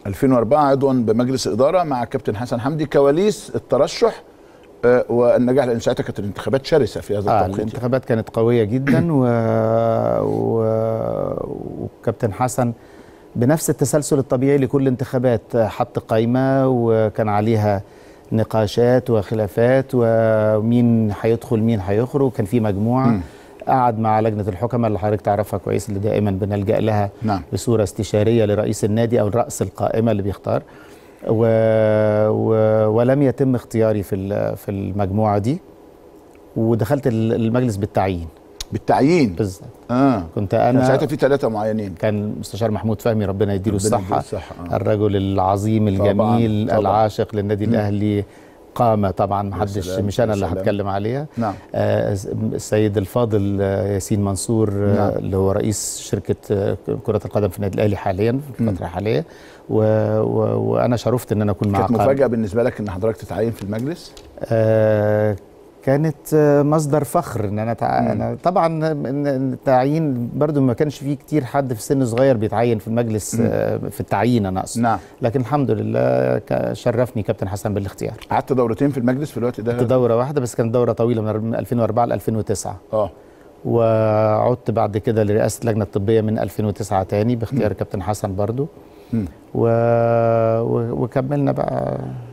2004 عضوا بمجلس اداره مع كابتن حسن حمدي كواليس الترشح آه، والنجاح لان ساعتها كانت الانتخابات شرسه في هذا آه التوقيت الانتخابات كانت قوية جدا و... و... وكابتن حسن بنفس التسلسل الطبيعي لكل انتخابات حط قائمة وكان عليها نقاشات وخلافات ومين هيدخل مين هيخرج كان في مجموعة مم. قعد مع لجنة الحكماء اللي حضرتك تعرفها كويس اللي دائما بنلجأ لها نعم بصورة استشارية لرئيس النادي أو رأس القائمة اللي بيختار و... و... ولم يتم اختياري في ال- في المجموعة دي ودخلت ال- المجلس بالتعيين بالتعيين بالظبط اه كنت كان أنا ساعتها في ثلاثه معينين كان المستشار محمود فهمي ربنا يديله ربنا يديله الصحة الصحة، آه. الرجل العظيم طبعاً، الجميل طبعاً. العاشق للنادي الأهلي قامة طبعا محدش سلام، مش أنا يا اللي سلام. هتكلم عليها نعم آه، السيد الفاضل آه، ياسين منصور آه، نعم. اللي هو رئيس شركة آه، كرة القدم في النادي الأهلي حاليا في الفترة الحالية و... و... وأنا شرفت إن أنا أكون مع كانت قائمة. مفاجاه بالنسبه لك ان حضرتك تتعين في المجلس آه، كانت آه، مصدر فخر ان انا تع... أنا طبعا إن- إن التعيين برضو ما كانش فيه كتير حد في سن صغير بيتعين في المجلس آه، في التعيين انا اقصد نعم لكن الحمد لله ك- شرفني كابتن حسن بالاختيار قعدت دورتين في المجلس في الوقت ده كنت دوره واحده بس كانت دوره طويله من 2004 ل 2009 اه وعدت بعد كده لرئاسه اللجنه الطبيه من 2009 تاني باختيار كابتن حسن برضو مم. و... و... وكملنا بقى